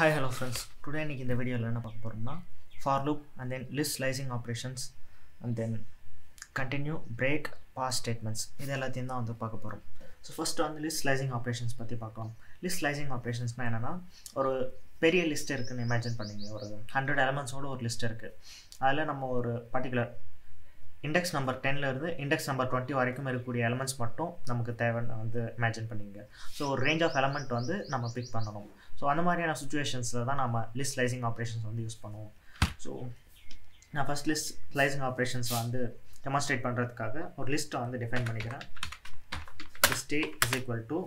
hi hello friends today இன்றைக்கி இந்த வீடியோவில் என்ன பார்க்க போகிறோம்னா for loop and then list slicing operations and then continue break pass statements இது எல்லாத்தையும் தான் வந்து பார்க்க போகிறோம் ஸோ ஃபஸ்ட்டு வந்து லிஸ்ட் ஸ்லைசிங் ஆப்ரேஷன்ஸ் பற்றி பார்க்கலாம் லிஸ்ட் ஸ்லைசிங் ஆப்ரேஷன்ஸ்னால் என்னென்னா ஒரு பெரிய லிஸ்ட் இருக்குதுன்னு இமேஜின் பண்ணிங்க ஒரு ஹண்ட்ரட் எலமெண்ட்ஸோட ஒரு லிஸ்ட் இருக்குது அதில் நம்ம ஒரு பர்டிகுலர் இண்டெக்ஸ் நம்பர் டென்லேருந்து இண்டெக்ஸ் நம்பர் டுவெண்ட்டி வரைக்கும் இருக்கக்கூடிய எலமெண்ட்ஸ் மட்டும் நமக்கு தேவைன்னு வந்து இமேஜின் பண்ணிங்க ஸோ ஒரு ரேஞ்ச் ஆஃப் எலமெண்ட் வந்து நம்ம பிக் பண்ணணும் ஸோ அந்த மாதிரியான சுச்சுவேஷன்ஸில் தான் நம்ம லிஸ்ட் ஸ்லைசிங் ஆப்ரேஷன்ஸ் வந்து யூஸ் பண்ணுவோம் ஸோ நான் ஃபஸ்ட் லிஸ்ட் ஸ்லைசிங் ஆப்ரேஷன்ஸ் வந்து டெமான்ஸ்ட்ரேட் பண்ணுறதுக்காக ஒரு லிஸ்ட்டை வந்து டிஃபைன் பண்ணிக்கிறேன் list A is equal to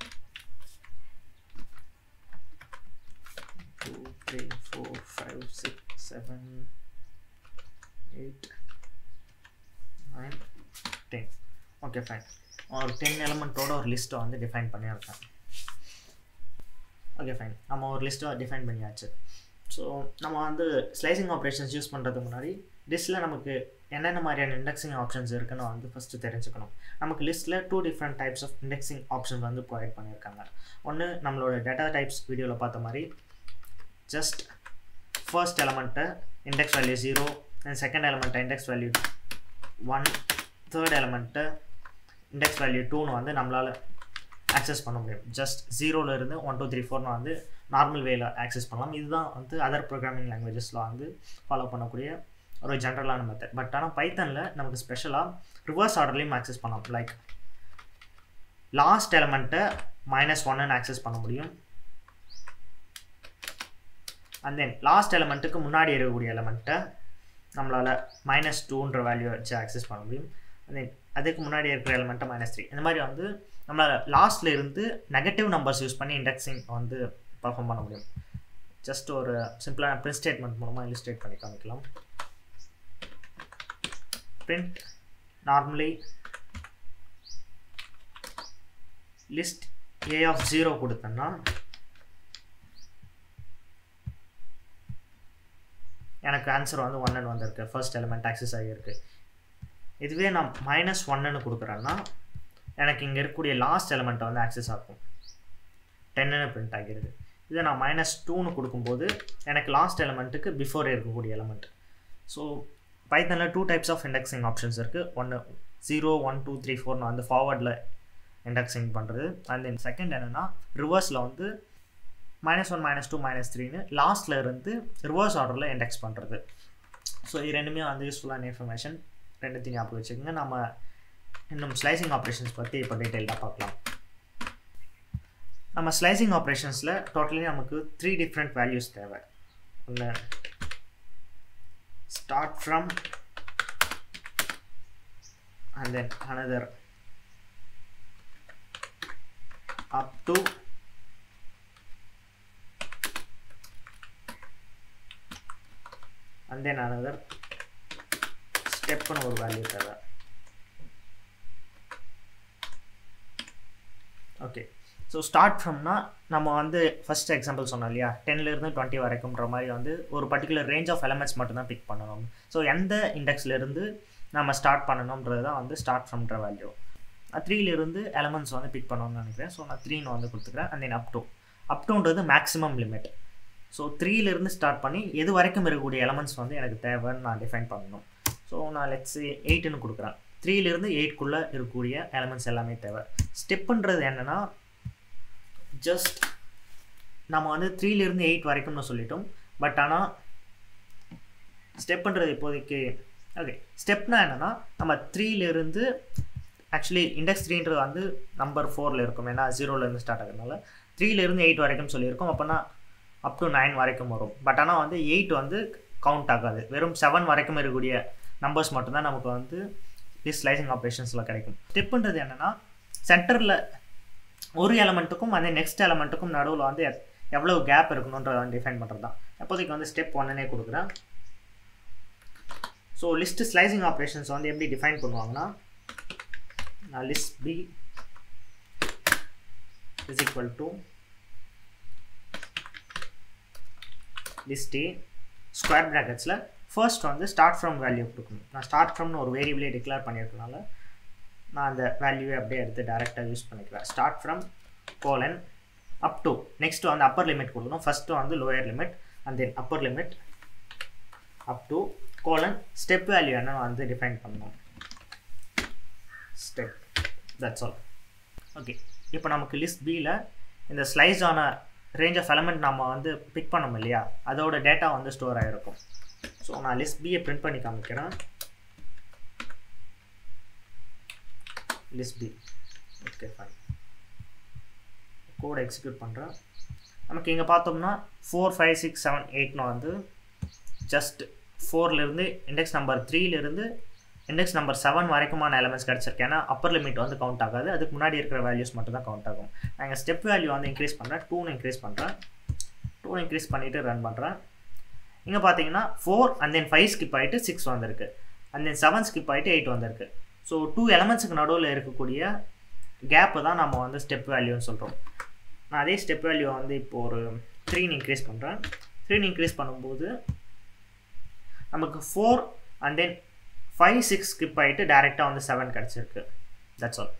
two three four five six seven eight nine ten okay fine ஒரு டென் எலமெண்ட்டோட ஒரு லிஸ்ட்டை வந்து டிஃபைன் பண்ணியிருக்கேன் ஓகே ஃபைன் நம்ம ஒரு லிஸ்ட்டை டிஃபைன் பண்ணியாச்சு ஸோ நம்ம வந்து ஸ்லைசிங் ஆப்ரேஷன்ஸ் யூஸ் பண்ணுறதுக்கு முன்னாடி லிஸ்ட்டில் நமக்கு என்னென்ன மாதிரியான இண்டெக்ஸிங் ஆப்ஷன்ஸ் இருக்குன்னு வந்து ஃபஸ்ட்டு தெரிஞ்சுக்கணும் நமக்கு லிஸ்ட்டில் two different types of indexing options வந்து ப்ரொவைட் பண்ணியிருக்காங்க ஒன்று நம்மளோட டேட்டா டைப்ஸ் வீடியோவில் பார்த்த மாதிரி ஜஸ்ட் ஃபர்ஸ்ட் எலமெண்ட்டை index value zero and second எலமெண்ட்டை இண்டெக்ஸ் வேல்யூ ஒன் தேர்ட் எலமெண்ட்டை இண்டெக்ஸ் வேல்யூ டூன்னு வந்து நம்மளால் ஆக்சஸ் பண்ண முடியும் ஜஸ்ட் ஜீரோலேருந்து ஒன் டூ த்ரீ ஃபோர்னு வந்து நார்மல் வேல ஆக்சஸ் பண்ணலாம் இதுதான் வந்து அதர் ப்ரோக்ராமிங் லாங்குவேஜஸில் வந்து ஃபாலோ பண்ணக்கூடிய ஒரு ஜென்ரலான மெத்தட் பட் ஆனால் பைத்தனில் நமக்கு ஸ்பெஷலாக ரிவர்ஸ் ஆர்டர்லேயும் ஆக்சஸ் பண்ணலாம் லைக் லாஸ்ட் எலமெண்ட்டை மைனஸ் ஒன்னு ஆக்சஸ் பண்ண முடியும் அண்ட் தென் லாஸ்ட் எலமெண்ட்டுக்கு முன்னாடி இருக்கக்கூடிய எலமெண்ட்டை நம்மளால் மைனஸ் டூன்ற வேல்யூ வச்சு ஆக்சஸ் பண்ண முடியும் அண்ட் தென் அதுக்கு முன்னாடி இருக்கிற எலமெண்ட்டை மைனஸ் த்ரீ இந்த மாதிரி வந்து நம்மளால் லாஸ்ட்டில் இருந்து நெகட்டிவ் நம்பர்ஸ் யூஸ் பண்ணி இண்டெக்ஸிங் வந்து பர்ஃபார்ம் பண்ண முடியும் ஜஸ்ட் ஒரு சிம்பிளான பிரிண்ட் ஸ்டேட்மெண்ட் மூலமாக இல்லுஸ்ட்ரேட் பண்ணி காமிக்கலாம் print normally list A of zero கொடுத்தேன்னா எனக்கு ஆன்சர் வந்து ஒன்னு வந்திருக்கு ஃபர்ஸ்ட் எலிமெண்ட் ஆக்சஸ் ஆகியிருக்கு இதுவே நான் மைனஸ் ஒன்னு கொடுக்குறேன்னா எனக்கு இங்கே இருக்கக்கூடிய லாஸ்ட் எலிமெண்ட்டை வந்து ஆக்சஸ் ஆகும் டென்னு பிரிண்ட் ஆகிடுது இதை நான் மைனஸ் டூன்னு கொடுக்கும்போது எனக்கு லாஸ்ட் எலிமெண்ட்டுக்கு பிஃபோர் இருக்கக்கூடிய எலிமெண்ட் ஸோ பைத்தனில் two types of indexing options இருக்குது ஒன்று ஜீரோ ஒன் டூ த்ரீ ஃபோர்னு வந்து ஃபார்வர்டில் இண்டெக்ஸிங் பண்ணுறது அண்ட் தென் செகண்ட் என்னென்னா ரிவர்ஸில் வந்து minus one minus two minus த்ரீன்னு லாஸ்ட்டில் இருந்து ரிவர்ஸ் ஆர்டரில் இண்டெக்ஸ் பண்ணுறது ஸோ இது ரெண்டுமே வந்து யூஸ்ஃபுல்லான இன்ஃபர்மேஷன் ரெண்டுத்தையும் ஞாபகம் வச்சுக்கோங்க நம்ம இன்னும் ஸ்லைசிங் ஆப்ரேஷன்ஸ் பற்றி இப்போ டீட்டெயிலாக பார்க்கலாம் நம்ம ஸ்லைசிங் ஆப்ரேஷன்ஸில் டோட்டலி நமக்கு த்ரீ டிஃப்ரெண்ட் வேல்யூஸ் தேவை ஒன்று start from and then another up to and then another ஸ்டெப்னு ஒரு வேல்யூ தேவை ஓகே ஸோ ஸ்டார்ட் ஃப்ரம்னா நம்ம வந்து ஃபஸ்ட் எக்ஸாம்பிள் சொன்னோம் இல்லையா டென்லேருந்து டுவெண்ட்டி வரைக்கும்ன்ற மாதிரி வந்து ஒரு பர்டிகுலர் ரேஞ்ச் ஆஃப் எலமெண்ட்ஸ் மட்டும்தான் பிக் பண்ணணும் ஸோ எந்த இண்டெக்ஸ்லேருந்து நம்ம ஸ்டார்ட் பண்ணணுன்றது தான் வந்து ஸ்டார்ட் ஃப்ரம்ன்ற வேல்யூ த்ரீலேருந்து எலமெண்ட்ஸ் வந்து பிக் பண்ணணும்னு நினைக்கிறேன் ஸோ நான் த்ரீன்னு வந்து கொடுத்துக்கிறேன் and then up to up டூன்றது மேக்ஸிமம் லிமிட் ஸோ த்ரீலேருந்து ஸ்டார்ட் பண்ணி எது வரைக்கும் இருக்கக்கூடிய எலமெண்ட்ஸ் வந்து எனக்கு தேவைன்னு நான் டிஃபைன் பண்ணணும் ஸோ நான் லெட்ஸ் எயிட்டுன்னு கொடுக்குறேன் த்ரீலேருந்து எயிட்குள்ளே இருக்கக்கூடிய எலமெண்ட்ஸ் எல்லாமே தேவை ஸ்டெப்புன்றது என்னென்னா ஜஸ்ட் நம்ம வந்து த்ரீலேருந்து எயிட் வரைக்கும்னு சொல்லிட்டோம் பட் ஆனால் ஸ்டெப்புன்றது இப்போதைக்கு ஓகே ஸ்டெப்னா என்னென்னா நம்ம த்ரீலேருந்து ஆக்சுவலி இண்டெக்ஸ் த்ரீன்றது வந்து நம்பர் ஃபோரில் இருக்கும் ஏன்னா ஜீரோலேருந்து ஸ்டார்ட் ஆகிறதுனால த்ரீலேருந்து எயிட் வரைக்கும் சொல்லியிருக்கோம் அப்போனா அப் டு நைன் வரைக்கும் வரும் பட் ஆனால் வந்து எயிட் வந்து கவுண்ட் ஆகாது வெறும் செவன் வரைக்கும் இருக்கக்கூடிய நம்பர்ஸ் மட்டும்தான் நமக்கு வந்து லிஸ்ட் ஸ்லைசிங் ஆப்ரேஷன்ஸில் கிடைக்கும் ஸ்டெப்புன்றது என்னென்னா சென்டரில் ஒரு எலமெண்ட்டுக்கும் அந்த நெக்ஸ்ட் எலமெண்ட்டுக்கும் நடுவில் வந்து எவ்வளோ கேப் இருக்கணுன்றத வந்து டிஃபைன் பண்ணுறது தான் இப்போதைக்கு வந்து ஸ்டெப் ஒன்னுனே கொடுக்குறேன் ஸோ லிஸ்ட் ஸ்லைசிங் ஆப்ரேஷன்ஸ் வந்து எப்படி டிஃபைன் பண்ணுவாங்கன்னா list B is equal to list A square ப்ராக்கெட்ஸில் ஃபர்ஸ்ட் வந்து ஸ்டார்ட் ஃப்ரம் வேல்யூ கொடுக்கணும் நான் ஸ்டார்ட் ஃப்ரம்னு ஒரு வேரியபிளே டிக்ளேர் பண்ணியிருக்கனால நான் அந்த வேல்யூவை அப்படியே எடுத்து டேரெக்டாக யூஸ் பண்ணிக்கிறேன் start from colon up to next வந்து அப்பர் லிமிட் கொடுக்கணும் ஃபஸ்ட்டு வந்து lower limit and then upper limit up to colon step value என்ன வந்து டிஃபைன் பண்ணணும் ஸ்டெப் தட்ஸ் ஆல் ஓகே இப்போ நமக்கு லிஸ்ட் பியில் இந்த ஸ்லைஸ் ஆன ரேஞ்ச் ஆஃப் எலமெண்ட் நம்ம வந்து பிக் பண்ணோம் இல்லையா அதோட டேட்டா வந்து ஸ்டோர் ஆகிருக்கும் ஸோ நான் லிஸ்ட் பியை பிரிண்ட் பண்ணி காமிக்கிறேன் லிஸ்ட் பி ஓகே ஃபைன் கோடை எக்ஸிக்யூட் பண்ணுறேன் நமக்கு இங்கே பார்த்தோம்னா ஃபோர் ஃபைவ் சிக்ஸ் செவன் எயிட்னு வந்து ஜஸ்ட் ஃபோர்லேருந்து இண்டெக்ஸ் நம்பர் த்ரீலேருந்து இண்டெக்ஸ் நம்பர் செவன் வரைக்குமான எலமெண்ட்ஸ் கிடச்சிருக்கு ஏன்னா அப்பர் லிமிட் வந்து கவுண்ட் ஆகாது அதுக்கு முன்னாடி இருக்கிற வேல்யூஸ் மட்டும் தான் கவுண்ட் ஆகும் நாங்கள் ஸ்டெப் வேல்யூ வந்து இன்க்ரீஸ் பண்ணுறேன் டூன்னு இன்க்ரீஸ் பண்ணுறேன் டூ இன்க்ரீஸ் பண்ணிவிட்டு ரன் பண்ணுறேன் இங்கே பார்த்தீங்கன்னா four and then five skip ஆகிட்டு சிக்ஸ் வந்திருக்கு அண்ட் தென் செவன் ஸ்கிப் ஆகிட்டு எயிட் வந்திருக்கு ஸோ டூ எலமெண்ட்ஸுக்கு நடுவில் இருக்கக்கூடிய கேப்பு தான் நம்ம வந்து ஸ்டெப் வேல்யூன்னு சொல்கிறோம் நான் அதே ஸ்டெப் வேல்யூ வந்து இப்போ ஒரு த்ரீன்னு இன்க்ரீஸ் பண்ணுறேன் த்ரீன்னு இன்க்ரீஸ் பண்ணும்போது நமக்கு four and then five six skip ஆகிட்டு டேரெக்டாக வந்து செவன் கிடச்சிருக்கு தட்ஸ் ஆல்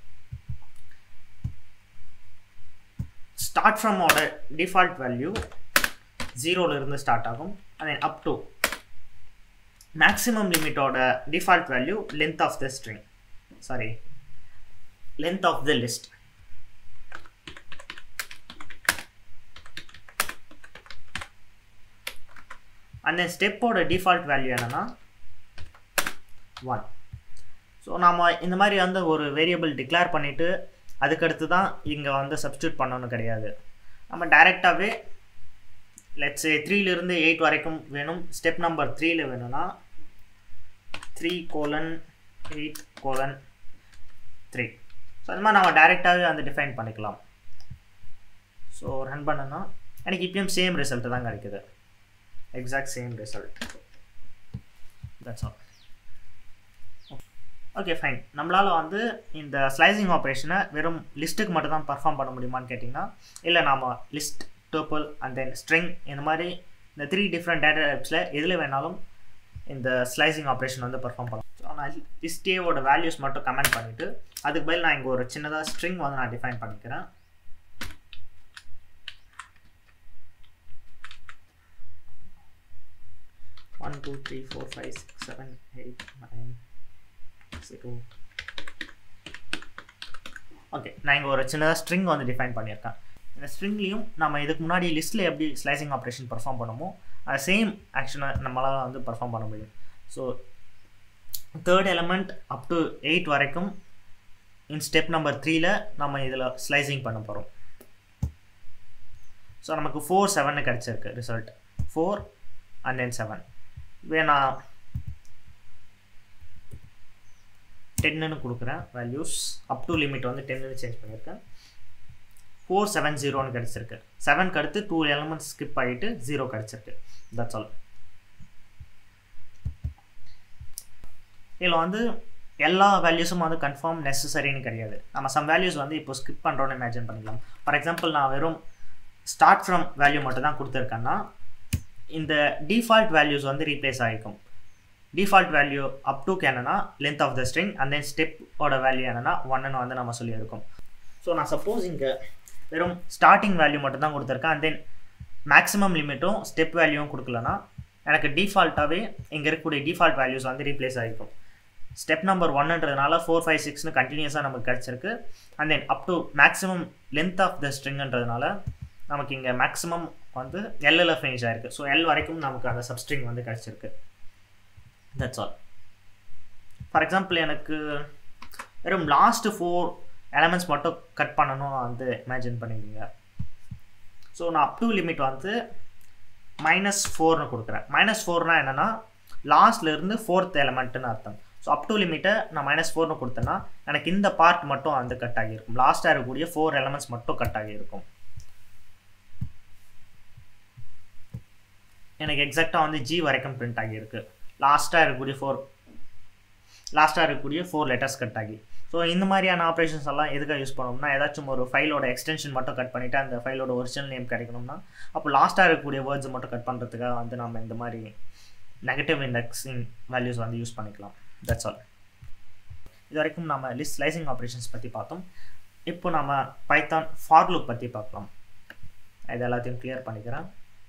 ஸ்டார்ட் ஃப்ரமோட டிஃபால்ட் வேல்யூ ஜீரோலேருந்து ஸ்டார்ட் ஆகும் and then up to maximum லிமிட்டோட default value length of the string sorry length of the list and then ஸ்டெப்போட default value என்னென்னா ஒன் ஸோ நாம் இந்த மாதிரி வந்து ஒரு வேரியபிள் டிக்ளேர் பண்ணிவிட்டு அதுக்கடுத்து தான் இங்கே வந்து சப்ஸ்டியூட் பண்ணணும் கிடையாது நம்ம டைரெக்டாகவே லெட்ஸ் த்ரீலேருந்து எயிட் வரைக்கும் வேணும் ஸ்டெப் நம்பர் த்ரீல வேணும்னா three colon eight colon three so அது மாதிரி நம்ம டைரெக்டாகவே வந்து டிஃபைன் பண்ணிக்கலாம் ஸோ ரன் பண்ணனா எனக்கு இப்பயும் சேம் ரிசல்ட் தான் கிடைக்குது exact same result that's all okay fine நம்மளால் வந்து இந்த ஸ்லைசிங் ஆப்ரேஷனை வெறும் லிஸ்ட்டுக்கு மட்டும் தான் பர்ஃபார்ம் பண்ண முடியுமான்னு கேட்டிங்கன்னா இல்லை நாம் list tuple and then string இந்த மாதிரி இந்த த்ரீ டிஃப்ரெண்ட் டேட்டா டைப்ஸில் எதில் வேணாலும் இந்த ஸ்லைசிங் ஆப்ரேஷன் வந்து பர்ஃபார்ம் பண்ணலாம் ஸோ நான் லிஸ்டேவோட வேல்யூஸ் மட்டும் கமெண்ட் பண்ணிவிட்டு அதுக்கு பதில் நான் இங்கே ஒரு சின்னதாக ஸ்ட்ரிங் வந்து நான் டிஃபைன் பண்ணிக்கிறேன் one two three four five six seven eight nine zero okay நான் இங்கே ஒரு சின்னதாக ஸ்ட்ரிங் வந்து டிஃபைன் பண்ணியிருக்கேன் இந்த ஸ்ட்ரிங்லேயும் நம்ம இதுக்கு முன்னாடி லிஸ்ட்டில் எப்படி ஸ்லைசிங் ஆப்ரேஷன் பர்ஃபார்ம் பண்ணுமோ அது சேம் ஆக்ஷனை நம்மளால் வந்து பர்ஃபார்ம் பண்ண முடியும் so third element up to eight வரைக்கும் இன் ஸ்டெப் நம்பர் த்ரீல நம்ம இதில் ஸ்லைசிங் பண்ண போகிறோம் ஸோ நமக்கு ஃபோர் செவன்னு கிடச்சிருக்கு result four and then seven வேணா டென்னு கொடுக்குறேன் வேல்யூஸ் அப் டு லிமிட் வந்து டென்னு சேஞ்ச் பண்ணியிருக்கேன் ஃபோர் செவன் ஜீரோன்னு கிடச்சிருக்கு செவனுக்கு அடுத்து டூ எலமெண்ட்ஸ் ஸ்கிப் ஆகிட்டு ஜீரோ கிடச்சிருக்கு தட்ஸ் ஆல் இதில் வந்து எல்லா வேல்யூஸும் வந்து கன்ஃபார்ம் நெசசரின்னு கிடையாது நம்ம சம் வேல்யூஸ் வந்து இப்போ ஸ்கிப் பண்ணுறோன்னு இமேஜின் பண்ணிக்கலாம் ஃபார் எக்ஸாம்பிள் நான் வெறும் ஸ்டார்ட் ஃப்ரம் வேல்யூ மட்டும் தான் கொடுத்துருக்கேன்னா இந்த டிஃபால்ட் வேல்யூஸ் வந்து ரீப்ளேஸ் ஆகிக்கும் டிஃபால்ட் வேல்யூ அப் டுக்கு என்னன்னா length of the string and then ஸ்டெப்போட வேல்யூ என்னன்னா ஒன்னு வந்து நம்ம சொல்லியிருக்கோம் ஸோ நான் சப்போஸ் இங்கே வெறும் ஸ்டார்டிங் வேல்யூ மட்டும் தான் கொடுத்துருக்கேன் அண்ட் தென் மேக்ஸிமம் லிமிட்டும் ஸ்டெப் வேல்யூவும் கொடுக்கலனா எனக்கு டிஃபால்ட்டாகவே இங்கே இருக்கக்கூடிய டிஃபால்ட் வேல்யூஸ் வந்து ரீப்ளேஸ் ஆகிருக்கும் ஸ்டெப் நம்பர் ஒன்னுன்றதுனால ஃபோர் ஃபைவ் சிக்ஸ்னு கண்டினியூஸாக நமக்கு கிடச்சிருக்கு and then up to maximum length of the ஸ்ட்ரிங்ன்றதுனால நமக்கு இங்கே மேக்ஸிமம் வந்து எல்லில் ஃபினிஷ் ஆயிருக்கு ஸோ எல் வரைக்கும் நமக்கு அந்த சப்ஸ்ட்ரிங் வந்து கிடச்சிருக்கு தட்ஸ் ஆல் ஃபார் எக்ஸாம்பிள் எனக்கு வெறும் லாஸ்ட் ஃபோர் எலமெண்ட்ஸ் மட்டும் கட் பண்ணணும் வந்து இமேஜின் பண்ணிக்கோங்க ஸோ நான் அப் டு லிமிட் வந்து மைனஸ் ஃபோர்னு கொடுக்குறேன் மைனஸ் ஃபோர்னால் என்னென்னா லாஸ்ட்லேருந்து ஃபோர்த் எலமெண்ட்டுன்னு அர்த்தம் ஸோ அப் டு லிமிட்டை நான் மைனஸ் ஃபோர்னு கொடுத்தேன்னா எனக்கு இந்த பார்ட் மட்டும் வந்து கட் ஆகியிருக்கும் லாஸ்ட்டாக இருக்கக்கூடிய ஃபோர் எலமெண்ட்ஸ் மட்டும் கட் ஆகியிருக்கும் எனக்கு எக்ஸாக்டாக வந்து ஜி வரைக்கும் பிரிண்ட் ஆகியிருக்கு லாஸ்ட்டாக இருக்கக்கூடிய ஃபோர் லாஸ்ட்டாக இருக்கக்கூடிய ஃபோர் லெட்டர்ஸ் கட் ஆகி ஸோ இந்த மாதிரியான ஆப்ரேஷன்ஸ் எல்லாம் எதுக்காக யூஸ் பண்ணோம்னா ஏதாச்சும் ஒரு ஃபைலோட எக்ஸ்டென்ஷன் மட்டும் கட் பண்ணிவிட்டு அந்த ஃபைலோட ஒரிஜினல் நேம் கிடைக்கணும்னா அப்போ லாஸ்ட்டாக இருக்கக்கூடிய வேர்ட்ஸ் மட்டும் கட் பண்ணுறதுக்காக வந்து நம்ம இந்த மாதிரி நெகட்டிவ் இண்டெக்ஸிங் வேல்யூஸ் வந்து யூஸ் பண்ணிக்கலாம் தட்ஸ் ஆல் இது வரைக்கும் நம்ம லிஸ்ட் ஸ்லைசிங் ஆப்ரேஷன்ஸ் பற்றி பார்த்தோம் இப்போ நம்ம பைத்தான் ஃபார் லுக் பற்றி பார்க்கலாம் இது எல்லாத்தையும் கிளியர் பண்ணிக்கிறேன்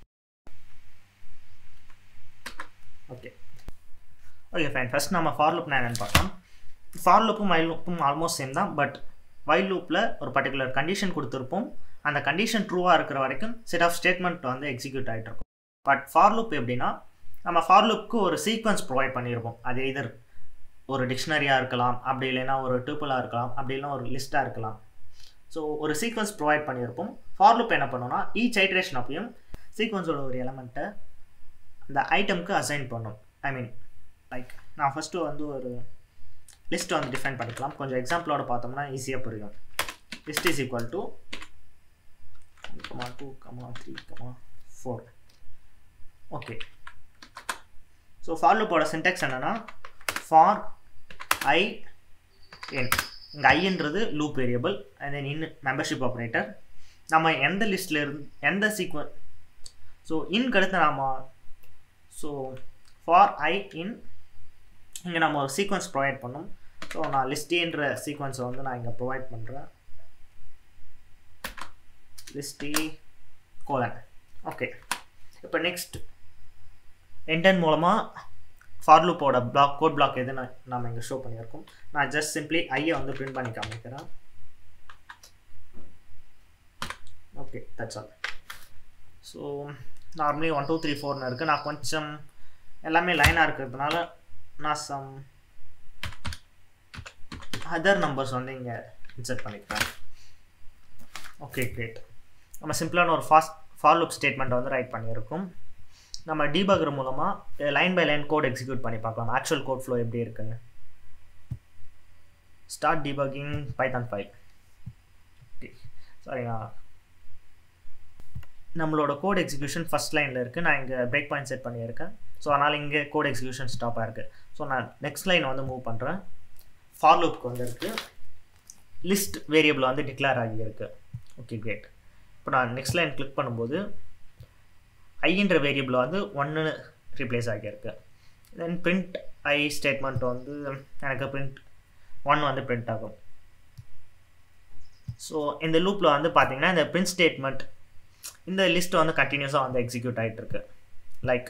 ஓகே ஓகே ஃபைன் ஃபஸ்ட் நம்ம ஃபார் லூப்னா என்னென்னு பார்க்கலாம் ஃபார் லூப்பும் வைல் லூப்பும் ஆல்மோஸ்ட் சேம் தான் பட் வைல் லூப்பில் ஒரு பர்டிகுலர் கண்டிஷன் கொடுத்துருப்போம் அந்த கண்டிஷன் ட்ரூவாக இருக்கிற வரைக்கும் செட் ஆஃப் ஸ்டேட்மெண்ட் வந்து எக்ஸிக்யூட் ஆகிட்டு இருக்கும் பட் ஃபார் லூப் எப்படின்னா நம்ம ஃபார் லூப்க்கு ஒரு சீக்வன்ஸ் ப்ரொவைட் பண்ணியிருப்போம் அது எதர் ஒரு டிக்ஷனரியாக இருக்கலாம் அப்படி இல்லைன்னா ஒரு டூப்பிளாக இருக்கலாம் அப்படி இல்லைனா ஒரு லிஸ்ட்டாக இருக்கலாம் ஸோ ஒரு சீக்வன்ஸ் ப்ரொவைட் பண்ணியிருப்போம் ஃபார் லூப் என்ன பண்ணோம்னா ஈச் ஐட்ரேஷன் அப்பையும் சீக்வன்ஸோட ஒரு எலமெண்ட்டை அந்த ஐட்டம்க்கு அசைன் பண்ணும் ஐ மீன் லைக் நான் ஃபஸ்ட்டு வந்து ஒரு லிஸ்ட் வந்து டிஃபைன் பண்ணிக்கலாம் கொஞ்சம் எக்ஸாம்பிளோட பார்த்தோம்னா ஈஸியாக புரியும் list is equal to comma two comma three comma four okay so for லூப்போட சின்டெக்ஸ் என்னென்னா ஃபார் ஐ என் இங்கே ஐன்றது loop variable and then in membership operator நம்ம எந்த லிஸ்ட்டில் இருந்து எந்த சீக்வன் ஸோ இன்க்கு அடுத்து நாம் ஸோ ஃபார் ஐ இன் இங்கே நம்ம ஒரு சீக்வன்ஸ் ப்ரொவைட் பண்ணோம் ஸோ நான் லிஸ்டின்ற சீக்வன்ஸை வந்து நான் இங்கே ப்ரொவைட் பண்ணுறேன் லிஸ்டி கோலன் ஓகே இப்போ நெக்ஸ்ட் என்டன் மூலமாக ஃபார் லூப்போட பிளாக் கோட் பிளாக் எதுன்னு நம்ம இங்கே ஷோ பண்ணியிருக்கோம் நான் ஜஸ்ட் சிம்பிளி ஐயை வந்து பிரிண்ட் பண்ணி காமிக்கிறேன் okay that's all so normally one two three ஃபோர்னு இருக்குது நான் கொஞ்சம் எல்லாமே லைனாக இருக்கிறதுனால நான் சம் அதர் நம்பர்ஸ் வந்து இங்கே இன்சர்ட் பண்ணிக்கிறேன் ஓகே கிரேட் நம்ம சிம்பிளான ஒரு ஃபாஸ்ட் ஃபார் லூப் ஸ்டேட்மெண்ட்டை வந்து ரைட் பண்ணியிருக்கோம் நம்ம டீபகர் மூலமாக line by line code execute பண்ணி பார்க்கலாம் ஆக்சுவல் கோட் ஃப்ளோ எப்படி இருக்குன்னு start debugging Python file okay சாரிங்க நம்மளோட கோட் எக்ஸிக்யூஷன் ஃபஸ்ட் லைனில் இருக்குது நான் இங்கே பிரேக் பாயிண்ட் செட் பண்ணியிருக்கேன் ஸோ அதனால் இங்கே கோட் எக்ஸிக்யூஷன் ஸ்டாப்பாக இருக்குது ஸோ நான் நெக்ஸ்ட் லைன் வந்து மூவ் பண்ணுறேன் ஃபார் லூப்க்கு வந்து இருக்குது லிஸ்ட் வேரியபிள் வந்து டிக்ளேர் ஆகியிருக்கு ஓகே கிரேட் இப்போ நான் நெக்ஸ்ட் லைன் கிளிக் பண்ணும்போது ஐன்ற வேரியபிள் வந்து ஒன்று ரீப்ளேஸ் ஆகியிருக்கு தென் பிரிண்ட் ஐ ஸ்டேட்மெண்ட் வந்து எனக்கு பிரிண்ட் ஒன் வந்து பிரிண்ட் ஆகும் ஸோ இந்த லூப்பில் வந்து பார்த்தீங்கன்னா இந்த பிரிண்ட் ஸ்டேட்மெண்ட் இந்த லிஸ்ட் வந்து கண்டினியூஸாக வந்து எக்ஸிக்யூட் ஆகிட்டு இருக்கு லைக்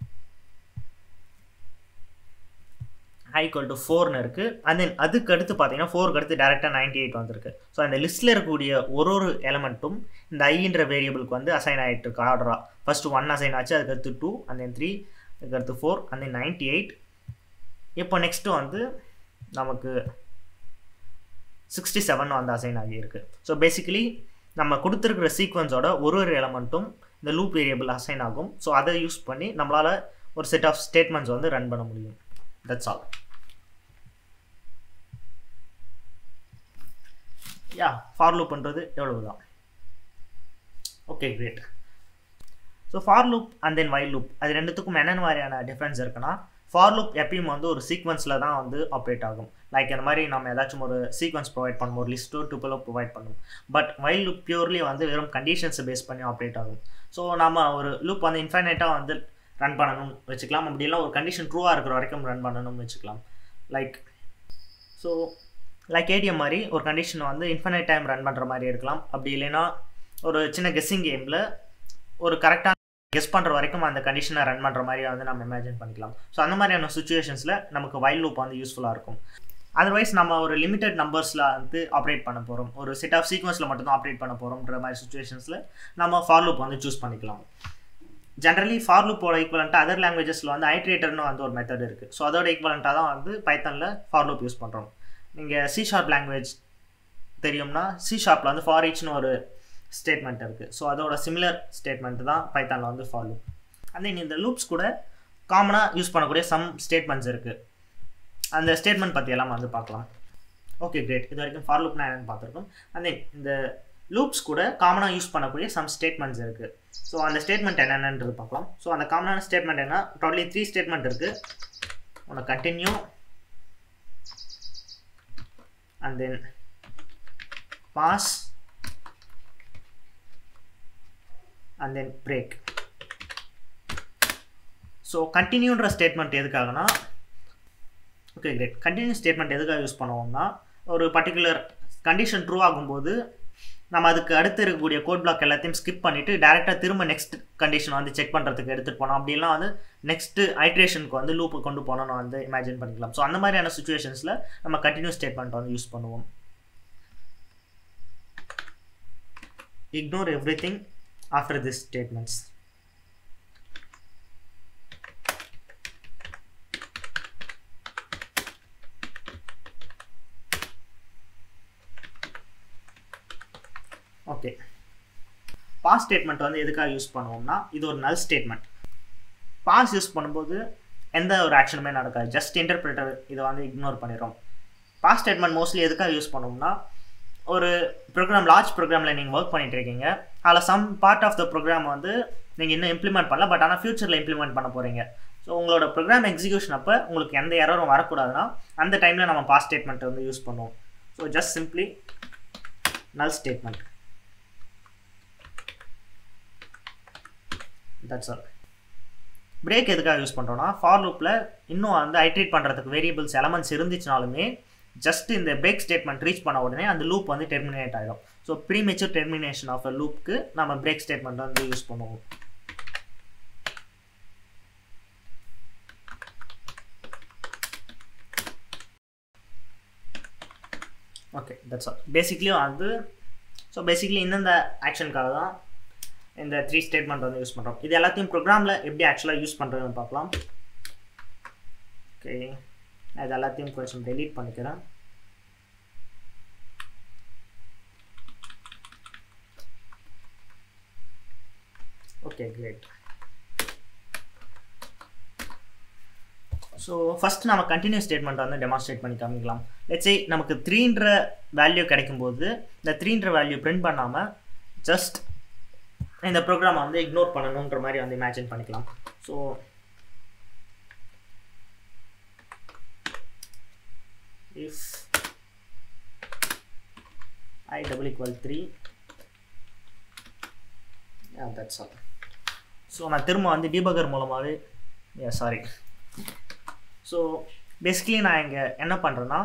ஈக்குவல் டு ஃபோர்னு இருக்குது அண்ட் தென் அதுக்கு அடுத்து பார்த்தீங்கன்னா ஃபோருக்கு அடுத்து டேரெக்டாக நைன்டி எயிட் வந்திருக்கு ஸோ அந்த லிஸ்ட்டில் இருக்கக்கூடிய ஒரு ஒரு எலமெண்ட்டும் இந்த ஐன்ற வேரியபிளுக்கு வந்து அசைன் ஆகிட்டு இருக்கு ஆர்டராக ஃபஸ்ட்டு ஒன் அசைன் ஆச்சு அதுக்கு அடுத்து டூ அண்ட் தென் த்ரீ அதுக்கு அடுத்து four and then ninety eight இப்போ நெக்ஸ்ட்டு வந்து நமக்கு சிக்ஸ்டி செவன் வந்து அசைன் ஆகியிருக்கு ஸோ பேசிக்கலி நம்ம கொடுத்துருக்கிற சீக்வன்ஸோட ஒரு ஒரு எலமெண்ட்டும் இந்த லூப் வேரியபிள் அசைன் ஆகும் ஸோ அதை யூஸ் பண்ணி நம்மளால் ஒரு செட் ஆஃப் ஸ்டேட்மெண்ட்ஸ் வந்து ரன் பண்ண முடியும் that's all yeah for loop பண்ணுறது எவ்வளவு தான் okay great so for loop and then while loop அது ரெண்டுத்துக்கும் என்னென்ன மாதிரியான டிஃப்ரென்ஸ் இருக்குன்னா ஃபார் லூப் எப்பயும் வந்து ஒரு சீக்வன்ஸில் தான் வந்து ஆப்ரேட் ஆகும் லைக் இந்த மாதிரி நம்ம ஏதாச்சும் ஒரு சீக்வன்ஸ் ப்ரொவைட் பண்ணும் ஒரு லிஸ்ட்டோ டூப்பிளோ ப்ரொவைட் பண்ணும் பட் வைல் லூப் பியூர்லி வந்து வெறும் கண்டிஷன்ஸை பேஸ் பண்ணி ஆப்ரேட் ஆகும் ஸோ நம்ம ஒரு லூப் வந்து இன்ஃபைனைட்டாக வந்து ரன் பண்ணணும்னு வச்சுக்கலாம் அப்படிலாம் ஒரு கண்டிஷன் ட்ரூவாக இருக்கிற வரைக்கும் ரன் பண்ணணும்னு வச்சுக்கலாம் லைக் ஸோ லைக் ஏடிஎம் மாதிரி ஒரு கண்டிஷன் வந்து இன்ஃபைனைட் டைம் ரன் பண்ணுற மாதிரி இருக்கலாம் அப்படி இல்லைன்னா ஒரு சின்ன கெஸ்ஸிங் கேமில் ஒரு கரெக்டான கெஸ் பண்ணுற வரைக்கும் அந்த கண்டிஷனை ரன் பண்ணுற மாதிரி வந்து நம்ம இமேஜின் பண்ணிக்கலாம் ஸோ அந்த மாதிரியான சுச்சுவேஷன்ஸில் நமக்கு வைல் லூப் வந்து யூஸ்ஃபுல்லாக இருக்கும் அதர்வைஸ் நம்ம ஒரு லிமிடெட் நம்பர்ஸில் வந்து ஆப்ரேட் பண்ண போகிறோம் ஒரு செட் ஆஃப் சீக்வன்ஸில் மட்டும்தான் ஆப்ரேட் பண்ண போகிறோம்ன்ற மாதிரி சுச்சுவேஷன்ஸில் நம்ம ஃபார் லூப் வந்து சூஸ் பண்ணிக்கலாம் ஜென்ரலி ஃபார் லூப்போட ஈக்குவலண்ட்டாக அதர் லாங்குவேஜஸில் வந்து ஐட்ரேட்டர்னு வந்து ஒரு மெத்தட் இருக்குது ஸோ அதோட ஈக்குவலண்ட்டாக தான் வந்து பைத்தனில் ஃபார் லூப் யூஸ் பண்ணுறோம் நீங்கள் சி ஷார்ப் லாங்குவேஜ் தெரியும்னா சி ஷார்ப்பில் வந்து ஃபார் ஈச்னு ஒரு ஸ்டேட்மெண்ட் இருக்குது ஸோ அதோட சிமிலர் ஸ்டேட்மெண்ட் தான் பைத்தானில் வந்து ஃபார் லூப் அண்ட் தென் இந்த லூப்ஸ் கூட காமனாக யூஸ் பண்ணக்கூடிய சம் ஸ்டேட்மெண்ட்ஸ் இருக்குது அந்த ஸ்டேட்மெண்ட் பற்றி எல்லாம் வந்து பார்க்கலாம் ஓகே கிரேட் இது வரைக்கும் ஃபார் லூப்னா என்னென்னு பார்த்துருக்கோம் அண்ட் தென் இந்த லூப்ஸ் கூட காமனாக யூஸ் பண்ணக்கூடிய சம் ஸ்டேட்மெண்ட்ஸ் இருக்குது ஸோ அந்த ஸ்டேட்மெண்ட் என்னென்னன்றது பார்க்கலாம் ஸோ அந்த காமனான ஸ்டேட்மெண்ட் என்ன டோட்டலி த்ரீ ஸ்டேட்மெண்ட் இருக்குது ஒன்று continue and then pass and then break so கண்டினியூன்ற ஸ்டேட்மெண்ட் எதுக்காகனா ஓகே கிரேட் கண்டினியூ ஸ்டேட்மெண்ட் எதுக்காக யூஸ் பண்ணுவோம்னா ஒரு பர்டிகுலர் கண்டிஷன் ட்ரூ ஆகும்போது நம்ம அதுக்கு அடுத்து இருக்கக்கூடிய கோட் பிளாக் எல்லாத்தையும் ஸ்கிப் பண்ணிவிட்டு டேரெக்டாக திரும்ப நெக்ஸ்ட் கண்டிஷன் வந்து செக் பண்ணுறதுக்கு எடுத்துகிட்டு போனோம் அப்படிலாம் வந்து நெக்ஸ்ட்டு ஐட்ரேஷனுக்கு வந்து லூப்பு கொண்டு போனோம்னு வந்து இமேஜின் பண்ணிக்கலாம் ஸோ அந்த மாதிரியான சுச்சுவேஷன்ஸில் நம்ம கண்டினியூஸ் ஸ்டேட்மெண்ட் வந்து யூஸ் பண்ணுவோம் ignore everything after these statements okay pass statement வந்து எதுக்காக யூஸ் பண்ணுவோம்னா இது ஒரு நல் ஸ்டேட்மெண்ட் பாஸ் யூஸ் பண்ணும்போது எந்த ஒரு ஆக்ஷனுமே நடக்காது ஜஸ்ட் இன்டர்பிரேட்டர் இதை வந்து இக்னோர் பண்ணிடுறோம் பாஸ் ஸ்டேட்மெண்ட் மோஸ்ட்லி எதுக்காக யூஸ் பண்ணுவோம்னா ஒரு ப்ரோக்ராம் லார்ஜ் ப்ரோக்ராமில் நீங்கள் ஒர்க் பண்ணிட்டு இருக்கீங்க அதில் some part of the program வந்து நீங்கள் இன்னும் இம்ப்ளிமெண்ட் பண்ணல பட் ஆனால் ஃப்யூச்சரில் இம்ப்ளிமெண்ட் பண்ண போகிறீங்க ஸோ உங்களோட ப்ரோக்ராம் எக்ஸிக்யூஷன் அப்போ உங்களுக்கு எந்த எரரும் வரக்கூடாதுன்னா அந்த டைமில் நம்ம பாஸ் ஸ்டேட்மெண்ட் வந்து யூஸ் பண்ணுவோம் so just simply null statement that's all break எதுக்காக யூஸ் பண்ணுறோன்னா ஃபார் லூப்பில் இன்னும் வந்து ஐட்ரேட் பண்ணுறதுக்கு வேரியபிள்ஸ் எலமெண்ட்ஸ் இருந்துச்சுனாலுமே ஜஸ்ட் இந்த பிரேக் ஸ்டேட்மெண்ட் ரீச் பண்ண உடனே அந்த லூப் வந்து டெர்மினேட் ஆகிடும் so premature termination of a லூப்க்கு நம்ம பிரேக் ஸ்டேட்மெண்ட் வந்து யூஸ் பண்ணுவோம் ஓகே தட்ஸ் ஆல் பேசிக்லி வந்து ஸோ பேசிக்லி இந்தந்த ஆக்ஷனுக்காக தான் இந்த த்ரீ ஸ்டேட்மெண்ட் வந்து யூஸ் பண்ணுறோம் இது எல்லாத்தையும் ப்ரோக்ராமில் எப்படி ஆக்சுவலாக யூஸ் பண்ணுறதுன்னு பார்க்கலாம் ஓகே நான் இது எல்லாத்தையும் கொஞ்சம் டெலீட் பண்ணிக்கிறேன் ஓகே கிரேட் ஸோ ஃபஸ்ட் நம்ம கண்டினியூஸ் ஸ்டேட்மெண்ட் வந்து டெமான்ஸ்ட்ரேட் பண்ணி காமிக்கலாம் லெட்ஸே நமக்கு த்ரீன்ற வேல்யூ கிடைக்கும்போது இந்த த்ரீன்ற வேல்யூ பிரிண்ட் பண்ணாமல் ஜஸ்ட் இந்த ப்ரோக்ராமை வந்து இக்னோர் பண்ணணுன்ற மாதிரி வந்து இமேஜின் பண்ணிக்கலாம் so if i double equal 3 yeah that's all so நான் திரும்ப வந்து டீபகர் மூலமாகவே ஏ சாரி ஸோ பேசிக்கலி நான் இங்கே என்ன பண்ணுறேன்னா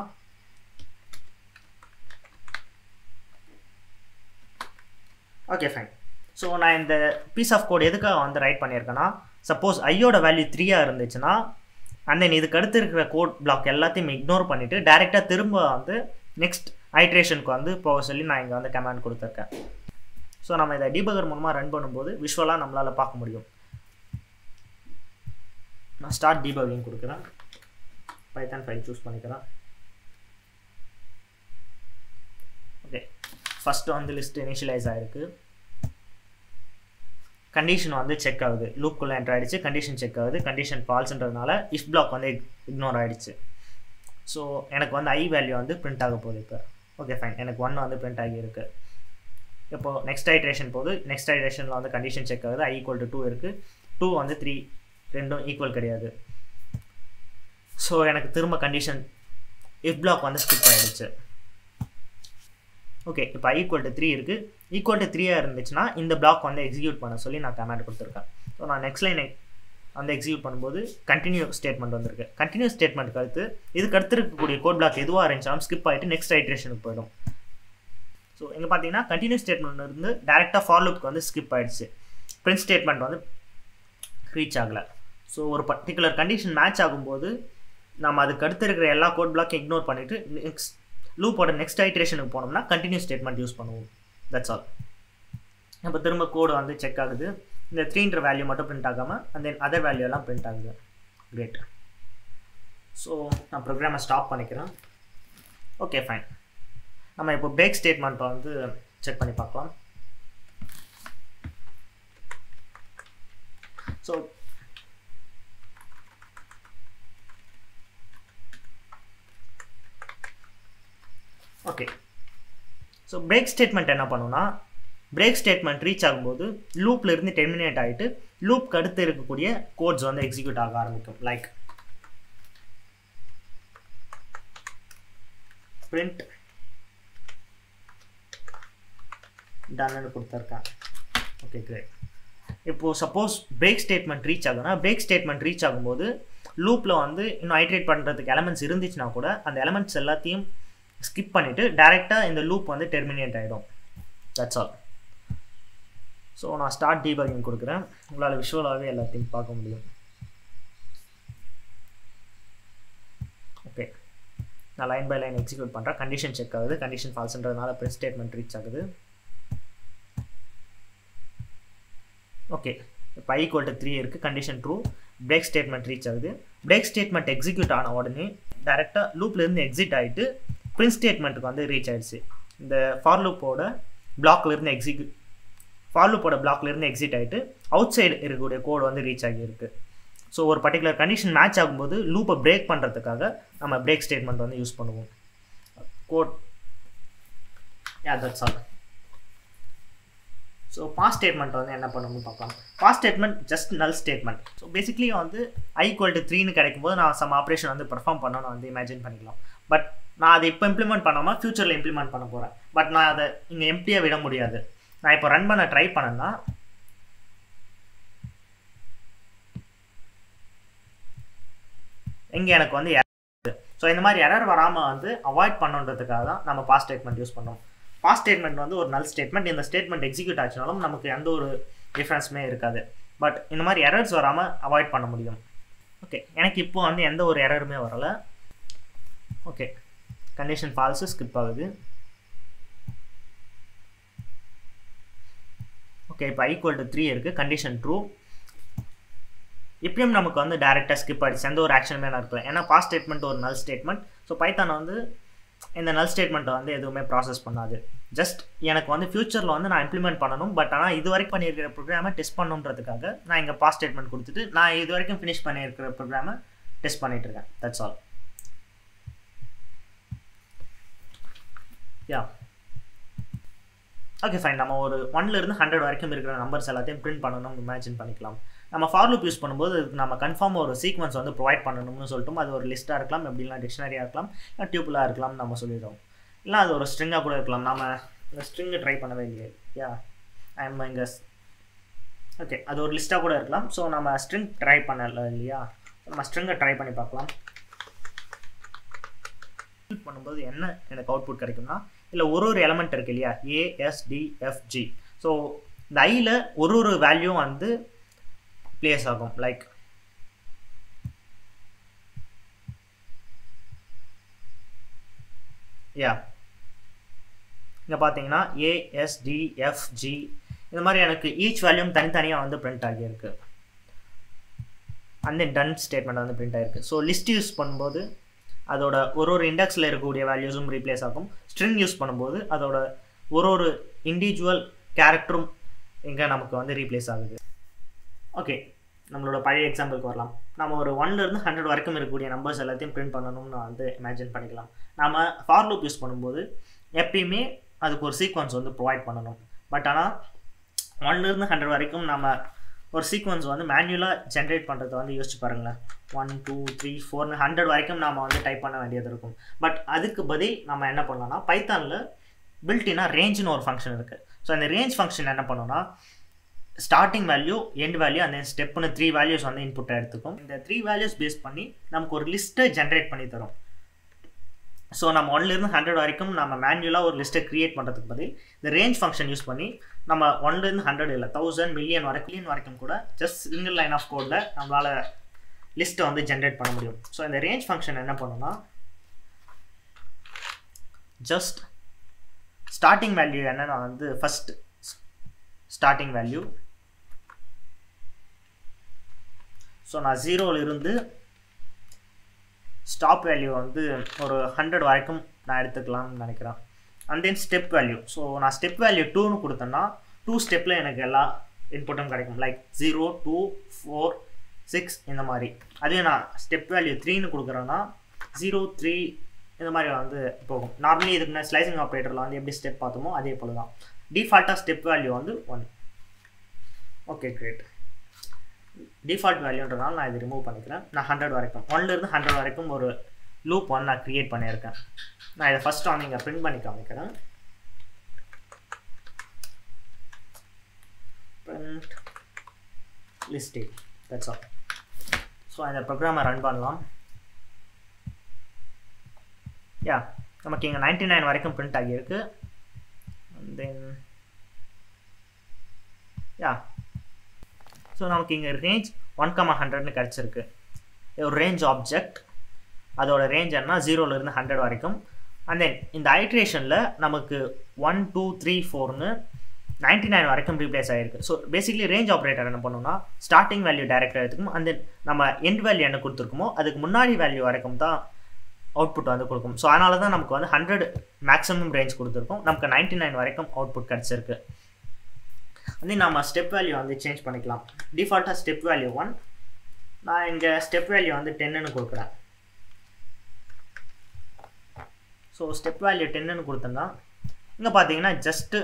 ஓகே ஃபைன் ஸோ நான் இந்த பீஸ் ஆஃப் கோட் எதுக்காக வந்து ரைட் பண்ணியிருக்கேன்னா சப்போஸ் ஐயோட வேல்யூ த்ரீயாக இருந்துச்சுன்னா அண்ட் தென் இதுக்கு அடுத்து இருக்கிற கோட் பிளாக் எல்லாத்தையும் இக்னோர் பண்ணிவிட்டு டேரெக்டாக திரும்ப வந்து நெக்ஸ்ட் ஹைட்ரேஷனுக்கு வந்து போக சொல்லி நான் இங்கே வந்து கமாண்ட் கொடுத்துருக்கேன் ஸோ நம்ம இதை டீபகர் மூலமாக ரன் பண்ணும்போது விஷுவலாக நம்மளால் பார்க்க முடியும் நான் ஸ்டார்ட் டீபகிங் கொடுக்குறேன் பைத்தான் ஃபைல் சூஸ் பண்ணிக்கிறேன் ஓகே ஃபஸ்ட்டு வந்து லிஸ்ட் இனிஷியலைஸ் ஆகிருக்கு கண்டிஷன் வந்து செக் ஆகுது லூப்புக்குள்ளே என்ட்ரு ஆகிடுச்சு கண்டிஷன் செக் ஆகுது கண்டிஷன் ஃபால்ஸ்ன்றதுனால இஃப் பிளாக் வந்து இக்னோர் ஆகிடுச்சு ஸோ எனக்கு வந்து ஐ வேல்யூ வந்து பிரிண்ட் ஆக போகுது இப்போ ஓகே ஃபைன் எனக்கு ஒன் வந்து பிரிண்ட் ஆகியிருக்கு இப்போது நெக்ஸ்ட் ஐட்ரேஷன் போகுது நெக்ஸ்ட் ஐட்ரேஷனில் வந்து கண்டிஷன் செக் ஆகுது ஐ ஈக்குவல் டு டூ இருக்குது டூ வந்து த்ரீ ரெண்டும் ஈக்குவல் கிடையாது ஸோ எனக்கு திரும்ப கண்டிஷன் இஃப் பிளாக் வந்து ஸ்கிப் ஆகிடுச்சு ஓகே இப்போ ஐ ஈக்குவல் டு த்ரீ இருக்குது ஈக்குவல் டு த்ரீயாக இருந்துச்சுன்னா இந்த பிளாக் வந்து எக்ஸிக்யூட் பண்ண சொல்லி நான் கமெண்ட் கொடுத்துருக்கேன் ஸோ நான் நெக்ஸ்ட் லைன் வந்து எக்ஸிக்யூட் பண்ணும்போது கண்டினியூ ஸ்டேட்மெண்ட் வந்திருக்கு கண்டினியூ ஸ்டேட்மெண்ட்டுக்கு அடுத்து இதுக்கு அடுத்து இருக்கக்கூடிய கோட் பிளாக் எதுவாக இருந்துச்சாலும் ஸ்கிப் ஆகிட்டு நெக்ஸ்ட் ஐட்ரேஷனுக்கு போயிடும் ஸோ இங்கே பார்த்தீங்கன்னா கண்டினியூ ஸ்டேட்மெண்ட் இருந்து டேரெக்டாக ஃபார்லுக்கு வந்து ஸ்கிப் ஆகிடுச்சு பிரிண்ட் ஸ்டேட்மெண்ட் வந்து ரீச் ஆகலை ஸோ ஒரு பர்டிகுலர் கண்டிஷன் மேட்ச் ஆகும்போது நம்ம அதுக்கு அடுத்து இருக்கிற எல்லா கோட் பிளாக்கையும் இக்னோர் பண்ணிவிட்டு நெக்ஸ்ட் லூப்போட நெக்ஸ்ட் ஐட்ரேஷனுக்கு போனோம்னா கண்டினியூ ஸ்டேட்மெண்ட் யூஸ் பண்ணுவோம் தட்ஸ் ஆல் இப்போ திரும்ப கோடு வந்து செக் ஆகுது இந்த த்ரீன்ற வேல்யூ மட்டும் பிரிண்ட் ஆகாமல் அண்ட் தென் அதர் வேல்யூ எல்லாம் பிரிண்ட் ஆகுது கிரேட் ஸோ நான் ப்ரோக்ராமை ஸ்டாப் பண்ணிக்கிறேன் ஓகே ஃபைன் நம்ம இப்போ பிரேக் ஸ்டேட்மெண்ட் வந்து செக் பண்ணி பார்க்கலாம் so okay so break statement என்ன பண்ணுன்னா பிரேக் ஸ்டேட்மெண்ட் ரீச் ஆகும்போது லூப்பில் இருந்து டெர்மினேட் ஆகிட்டு லூப்க்கு அடுத்து இருக்கக்கூடிய கோட்ஸ் வந்து எக்ஸிக்யூட் ஆக ஆரம்பிக்கும் லைக் பிரிண்ட் டன்னு கொடுத்துருக்கேன் ஓகே கிரேட் இப்போது சப்போஸ் பிரேக் ஸ்டேட்மெண்ட் ரீச் ஆகுதுன்னா பிரேக் ஸ்டேட்மெண்ட் ரீச் ஆகும்போது லூப்பில் வந்து இன்னும் ஹைட்ரேட் பண்ணுறதுக்கு எலமெண்ட்ஸ் இருந்துச்சுன்னா கூட அந்த எலமெண்ட்ஸ் எல்லாத்தையும் ஸ்கிப் பண்ணிவிட்டு டேரெக்டாக இந்த லூப் வந்து டெர்மினேட் ஆகிடும் தட்ஸ் ஆல் ஸோ நான் ஸ்டார்ட் டீபக்கிங் கொடுக்குறேன் உங்களால் விஷுவலாகவே எல்லாத்தையும் பார்க்க முடியும் ஓகே நான் லைன் பை லைன் எக்ஸிக்யூட் பண்ணுறேன் கண்டிஷன் செக் ஆகுது கண்டிஷன் ஃபால்ஸ்ன்றதுனால பிரிண்ட் ஸ்டேட்மெண்ட் ரீச் ஆகுது ஓகே இப்போ ஈக்குவல் டு த்ரீ இருக்குது condition true break statement reach ஆகுது பிரேக் ஸ்டேட்மெண்ட் எக்ஸிக்யூட் ஆன உடனே டேரெக்டாக லூப்லேருந்து எக்ஸிட் ஆகிட்டு பிரிண்ட் ஸ்டேட்மெண்ட்டுக்கு வந்து ரீச் ஆயிடுச்சு இந்த ஃபார் லூப்போட பிளாக்லேருந்து எக்ஸிக்யூட் ஃபார் லூப்போட பிளாக்லேருந்து எக்ஸிட் ஆகிட்டு அவுட் சைடு இருக்கக்கூடிய கோடு வந்து ரீச் ஆகியிருக்கு ஸோ ஒரு பர்டிகுலர் கண்டிஷன் மேட்ச் ஆகும்போது லூப்பை பிரேக் பண்ணுறதுக்காக நம்ம பிரேக் ஸ்டேட்மெண்ட் வந்து யூஸ் பண்ணுவோம் code yeah that's all so pass statement வந்து என்ன பண்ணணும்னு பார்க்கலாம் pass statement just null statement so basically வந்து ஐ ஈக்குவல் டு த்ரீனு கிடைக்கும் போது நான் சம் ஆப்ரேஷன் வந்து பெர்ஃபார்ம் பண்ணணும்னு வந்து இமேஜின் பண்ணிக்கலாம் பட் நான் அதை இப்போ இம்ப்ளிமெண்ட் பண்ணாமல் ஃப்யூச்சரில் இம்ப்ளிமெண்ட் பண்ண போகிறேன் பட் நான் அதை இங்கே எம்டியாக விட முடியாது நான் இப்போ ரன் பண்ண ட்ரை பண்ணேன்னா இங்கே எனக்கு வந்து ஸோ இந்த மாதிரி எரர் வராமல் வந்து அவாய்ட் பண்ணுன்றதுக்காக தான் நம்ம பாஸ் ஸ்டேட்மெண்ட் யூஸ் பண்ணோம் பாஸ் ஸ்டேட்மெண்ட் வந்து ஒரு நல் ஸ்டேட்மெண்ட் இந்த ஸ்டேட்மெண்ட் எக்ஸிக்யூட் ஆச்சுனாலும் நமக்கு எந்த ஒரு டிஃப்ரென்ஸுமே இருக்காது பட் இந்த மாதிரி எரர்ஸ் வராமல் அவாய்ட் பண்ண முடியும் ஓகே எனக்கு இப்போ வந்து எந்த ஒரு எரருமே வரலை ஓகே கண்டிஷன் ஃபால்ஸு ஸ்கிப் ஆகுது ஓகே இப்போ ஈக்குவல் டு த்ரீ இருக்குது கண்டிஷன் ட்ரூ இப்பயும் நமக்கு வந்து டேரெக்டாக ஸ்கிப் ஆகிடுச்சு எந்த ஒரு ஆக்ஷனுமே நடக்கல ஏன்னா பாஸ் ஸ்டேட்மெண்ட் ஒரு நல் ஸ்டேட்மெண்ட் ஸோ பைத்தான் வந்து இந்த நல் ஸ்டேட்மெண்ட்டை வந்து எதுவுமே ப்ராசஸ் பண்ணாது ஜஸ்ட் எனக்கு வந்து ஃபியூச்சரில் வந்து நான் இம்ப்ளிமெண்ட் பண்ணணும் பட் ஆனால் இது வரைக்கும் பண்ணியிருக்கிற ப்ரோக்ராமை டெஸ்ட் பண்ணுன்றதுக்காக நான் இங்கே பாஸ் ஸ்டேட்மெண்ட் கொடுத்துட்டு நான் இது வரைக்கும் ஃபினிஷ் பண்ணியிருக்கிற ப்ரோக்ராமை டெஸ்ட் பண்ணிட்டு இருக்கேன் that's all yeah okay fine நம்ம ஒரு ஒன்லேருந்து ஹண்ட்ரட் வரைக்கும் இருக்கிற நம்பர்ஸ் எல்லாத்தையும் பிரிண்ட் பண்ணணும்னு இமேஜின் பண்ணிக்கலாம் நம்ம ஃபார் லூப் யூஸ் பண்ணும்போது நம்ம கன்ஃபார்ம் ஒரு சீக்வன்ஸ் வந்து ப்ரொவைட் பண்ணணும்னு சொல்லிட்டு அது ஒரு லிஸ்ட்டாக இருக்கலாம் எப்படின்னா டிக்ஷனரியாக இருக்கலாம் இல்லை டியூப்பிளாக இருக்கலாம் நம்ம சொல்லிடுறோம் இல்லை அது ஒரு ஸ்ட்ரிங்காக கூட இருக்கலாம் நம்ம இந்த ஸ்ட்ரிங்கு ட்ரை பண்ணவே இல்லையே யா ஐம் இங்கே ஓகே அது ஒரு லிஸ்ட்டாக கூட இருக்கலாம் ஸோ நம்ம ஸ்ட்ரிங் ட்ரை பண்ணல இல்லையா நம்ம ஸ்ட்ரிங்கை ட்ரை பண்ணி பார்க்கலாம் பண்ணும்போது என்ன எனக்கு அவுட்புட் கிடைக்கும்னா இல்லை ஒரு ஒரு எலமெண்ட் இருக்கு இல்லையா ஏஎஸ்டிஎஃப்ஜி ஸோ இந்த ஐயில் ஒரு ஒரு வேல்யூ வந்து பிளேஸ் ஆகும் லைக் யா இங்கே பார்த்தீங்கன்னா ஏஎஸ்டிஎஃப்ஜி இந்த மாதிரி எனக்கு ஈச் வேல்யூம் தனித்தனியாக வந்து பிரிண்ட் ஆகியிருக்கு அண்ட் தென் டன் ஸ்டேட்மெண்ட் வந்து பிரிண்ட் ஆகிருக்கு ஸோ லிஸ்ட் யூஸ் பண்ணும்போது அதோட ஒரு ஒரு இண்டெக்ஸில் இருக்கக்கூடிய வேல்யூஸும் ரீப்ளேஸ் ஆகும் ஸ்ட்ரிங் யூஸ் பண்ணும்போது அதோட ஒரு ஒரு இண்டிவிஜுவல் கேரக்டரும் இங்கே நமக்கு வந்து ரீப்ளேஸ் ஆகுது ஓகே நம்மளோட பழைய எக்ஸாம்பிளுக்கு வரலாம் நம்ம ஒரு ஒன்லேருந்து ஹண்ட்ரட் வரைக்கும் இருக்கக்கூடிய நம்பர்ஸ் எல்லாத்தையும் பிரிண்ட் பண்ணணும்னு வந்து இமேஜின் பண்ணிக்கலாம் நம்ம ஃபார் லூப் யூஸ் பண்ணும்போது எப்பயுமே அதுக்கு ஒரு சீக்வன்ஸ் வந்து ப்ரொவைட் பண்ணணும் பட் ஆனால் ஒன்லேருந்து ஹண்ட்ரட் வரைக்கும் நம்ம ஒரு சீக்வன்ஸ் வந்து மேனுவலாக ஜென்ரேட் பண்ணுறத வந்து யோசிச்சு பாருங்களேன் ஒன் டூ த்ரீ ஃபோர்னு ஹண்ட்ரட் வரைக்கும் நாம் வந்து டைப் பண்ண வேண்டியது இருக்கும் பட் அதுக்கு பதில் நம்ம என்ன பண்ணலாம்னா பைத்தானில் பில்ட்டினா ரேஞ்சுன்னு ஒரு ஃபங்க்ஷன் இருக்குது ஸோ அந்த ரேஞ்ச் ஃபங்க்ஷன் என்ன பண்ணோன்னா ஸ்டார்டிங் வேல்யூ எண்ட் வேல்யூ அந்த ஸ்டெப்னு த்ரீ வேல்யூஸ் வந்து இன்புட்டாக எடுத்துக்கும் இந்த த்ரீ வேல்யூஸ் பேஸ் பண்ணி நமக்கு ஒரு லிஸ்ட்டை ஜென்ரேட் பண்ணி தரும் ஸோ நம்ம ஒன்லேருந்து ஹண்ட்ரட் வரைக்கும் நம்ம மேனுவலாக ஒரு லிஸ்ட்டை க்ரியேட் பண்ணுறதுக்கு பதில் இந்த ரேஞ்ச் ஃபங்க்ஷன் யூஸ் பண்ணி நம்ம ஒன்லேருந்து ஹண்ட்ரட் இல்லை தௌசண்ட் மில்லியன் வரைக்கும் வரைக்கும் கூட ஜஸ்ட் சிங்கிள் லைன் ஆஃப் கோடில் நம்மளால் லிஸ்ட்டை வந்து ஜென்ரேட் பண்ண முடியும் ஸோ இந்த ரேஞ்ச் ஃபங்க்ஷன் என்ன பண்ணுன்னா ஜஸ்ட் ஸ்டார்டிங் வேல்யூ என்னன்னா வந்து ஃபஸ்ட் ஸ்டார்டிங் வேல்யூ ஸோ நான் ஜீரோவிலிருந்து ஸ்டாப் வேல்யூ வந்து ஒரு ஹண்ட்ரட் வரைக்கும் நான் எடுத்துக்கலாம்னு நினைக்கிறேன் and then step value so நான் ஸ்டெப் வேல்யூ டூன்னு கொடுத்தேன்னா டூ ஸ்டெப்பில் எனக்கு எல்லா இன்புட்டும் கிடைக்கும் like zero two four six இந்த மாதிரி அதே நான் ஸ்டெப் வேல்யூ த்ரீன்னு கொடுக்குறேன்னா ஜீரோ த்ரீ இந்த மாதிரி வந்து போகும் நார்மலி இதுக்கு நான் ஸ்லைசிங் ஆப்ரேட்டரில் வந்து எப்படி ஸ்டெப் பார்த்தோமோ அதே போல் தான் டிஃபால்ட்டாக ஸ்டெப் வேல்யூ வந்து ஒன் ஓகே கிரேட் டிஃபால்ட் வேல்யூன்றனால நான் இது ரிமூவ் பண்ணிக்கிறேன் நான் ஹண்ட்ரட் வரைக்கும் ஒன்லேருந்து ஹண்ட்ரட் வரைக்கும் ஒரு லூப் ஒன் நான் க்ரியேட் பண்ணியிருக்கேன் நான் இதை ஃபஸ்ட்டு வந்து இங்கே பிரிண்ட் பண்ணி காமிக்கிறேன் print listing that's all so இந்த ப்ரோக்ராமை ரன் பண்ணலாம் யா நமக்கு இங்கே நைன்டி நைன் வரைக்கும் பிரிண்ட் ஆகியிருக்கு தென் யா ஸோ நமக்கு இங்கே ரேஞ்ச் ஒன் கமா ஹண்ட்ரட்னு கிடச்சிருக்கு ஒரு ரேஞ்ச் ஆப்ஜெக்ட் அதோட ரேஞ்ச் என்ன ஜீரோலேருந்து ஹண்ட்ரட் வரைக்கும் அண்ட் தென் இந்த ஐட்ரேஷனில் நமக்கு ஒன் டூ த்ரீ ஃபோர்னு நைன்டி நைன் வரைக்கும் ரீப்ளேஸ் ஆகிருக்கு ஸோ பேசிக்கலி ரேஞ்ச் ஆப்ரேட்டர் என்ன பண்ணணும்னா ஸ்டார்டிங் வேல்யூ டேரக்டாக எடுத்துக்கும் அந்த நம்ம எண்ட் வேல்யூ என்ன கொடுத்துருக்குமோ அதுக்கு முன்னாடி வேல்யூ வரைக்கும் தான் அவுட்புட் வந்து கொடுக்கும் ஸோ அதனால தான் நமக்கு வந்து ஹண்ட்ரட் மேக்ஸிமம் ரேஞ்ச் கொடுத்துருக்கோம் நமக்கு நைன்டி நைன் வரைக்கும் அவுட்புட் கிடச்சிருக்கு வந்து நம்ம ஸ்டெப் வேல்யூ வந்து சேஞ்ச் பண்ணிக்கலாம் டிஃபால்ட்டாக ஸ்டெப் வேல்யூ ஒன் நான் இங்கே ஸ்டெப் வேல்யூ வந்து டென்னுன்னு கொடுக்குறேன் ஸோ ஸ்டெப் வேல்யூ டென்னுன்னு கொடுத்தோம்னா இங்கே பார்த்தீங்கன்னா ஜஸ்ட்டு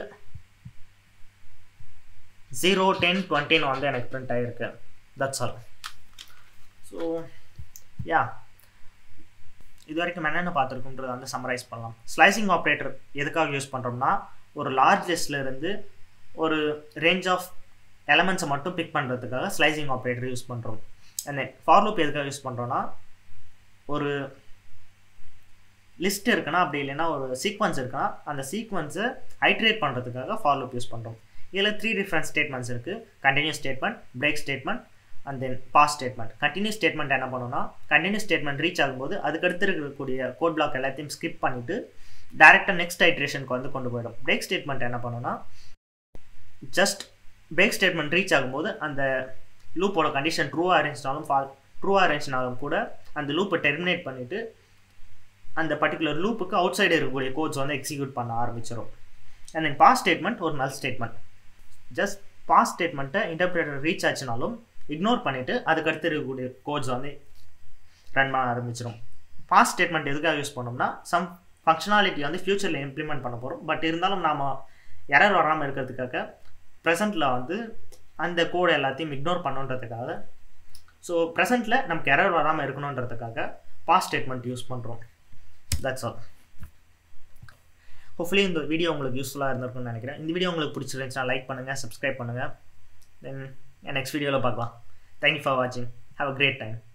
ஜீரோ டென் டுவெண்ட்டின்னு வந்து எனக்கு பிரிண்ட் ஆகிருக்கு தட்ஸ் ஆல் ஸோ யா இது வரைக்கும் என்னென்ன பார்த்துருக்குன்றதை வந்து சம்மரைஸ் பண்ணலாம் ஸ்லைசிங் ஆப்ரேட்டர் எதுக்காக யூஸ் பண்ணுறோம்னா ஒரு லார்ஜ் லிஸ்ட்லேருந்து ஒரு ரேஞ்ச் ஆஃப் எலமெண்ட்ஸை மட்டும் பிக் பண்ணுறதுக்காக ஸ்லைசிங் ஆப்ரேட்டர் யூஸ் பண்ணுறோம் அண்ட் தென் ஃபார்லூப் எதுக்காக யூஸ் பண்ணுறோன்னா ஒரு லிஸ்ட் இருக்குன்னா அப்படி இல்லைன்னா ஒரு சீக்வன்ஸ் இருக்குன்னா அந்த சீக்வன்ஸை ஹைட்ரேட் பண்ணுறதுக்காக ஃபார்லூப் யூஸ் பண்ணுறோம் இதில் த்ரீ டிஃப்ரெண்ட் ஸ்டேட்மெண்ட்ஸ் இருக்குது continues statement break statement and then pass statement continues statement என்ன பண்ணணும்னா கண்டினியூஸ் ஸ்டேட்மெண்ட் ரீச் ஆகும்போது அதுக்கடுத்து இருக்கக்கூடிய கோட் பிளாக் எல்லாத்தையும் ஸ்கிப் பண்ணிவிட்டு டேரெக்டாக நெக்ஸ்ட் ஐட்ரேஷனுக்கு வந்து கொண்டு போயிடும் பிரேக் ஸ்டேட்மெண்ட் என்ன பண்ணணும்னா ஜஸ்ட் பிரேக் ஸ்டேட்மெண்ட் ரீச் ஆகும்போது அந்த லூப்போட கண்டிஷன் ட்ரூவாக இருந்துச்சுனாலும் ஃபால் ட்ரூவாக இருந்துச்சுனாலும் கூட அந்த லூப்பை டெர்மினேட் பண்ணிவிட்டு அந்த பர்டிகுலர் லூப்புக்கு அவுட் சைடு இருக்கக்கூடிய கோட்ஸ் வந்து எக்ஸிக்யூட் பண்ண ஆரம்பிச்சிடும் அண்ட் தென் பாஸ் ஸ்டேட்மெண்ட் ஒரு நல் ஸ்டேட்மெண்ட் ஜஸ்ட் பாஸ் ஸ்டேட்மெண்ட்டை இன்டர்பிரேட்டர் ரீச் ஆச்சுனாலும் இக்னோர் பண்ணிவிட்டு அதுக்கடுத்து இருக்கக்கூடிய கோட்ஸ் வந்து ரன் பண்ண ஆரம்பிச்சிடும் பாஸ் ஸ்டேட்மெண்ட் எதுக்காக யூஸ் பண்ணோம்னா சம் ஃபங்க்ஷனாலிட்டி வந்து ஃப்யூச்சரில் இம்ப்ளிமெண்ட் பண்ண போகிறோம் பட் இருந்தாலும் நாம் எரர் வராமல் இருக்கிறதுக்காக ப்ரெசண்ட்டில் வந்து அந்த கோடு எல்லாத்தையும் இக்னோர் பண்ணுன்றதுக்காக ஸோ ப்ரெசண்ட்டில் நமக்கு எரர் வராமல் இருக்கணுன்றதுக்காக பாஸ் ஸ்டேட்மெண்ட் யூஸ் பண்ணுறோம் தட்ஸ் ஆல் ஹோப்ஃபுல்லி இந்த வீடியோ உங்களுக்கு யூஸ்ஃபுல்லாக இருந்திருக்கும்னு நினைக்கிறேன் இந்த வீடியோ உங்களுக்கு பிடிச்சிருந்துச்சுன்னா லைக் பண்ணுங்கள் சப்ஸ்கிரைப் பண்ணுங்கள் தென் நெக்ஸ்ட் வீடியோவில் பார்க்கலாம் தேங்க்யூ ஃபார் வாட்சிங் ஹாவ் அ கிரேட் டைம்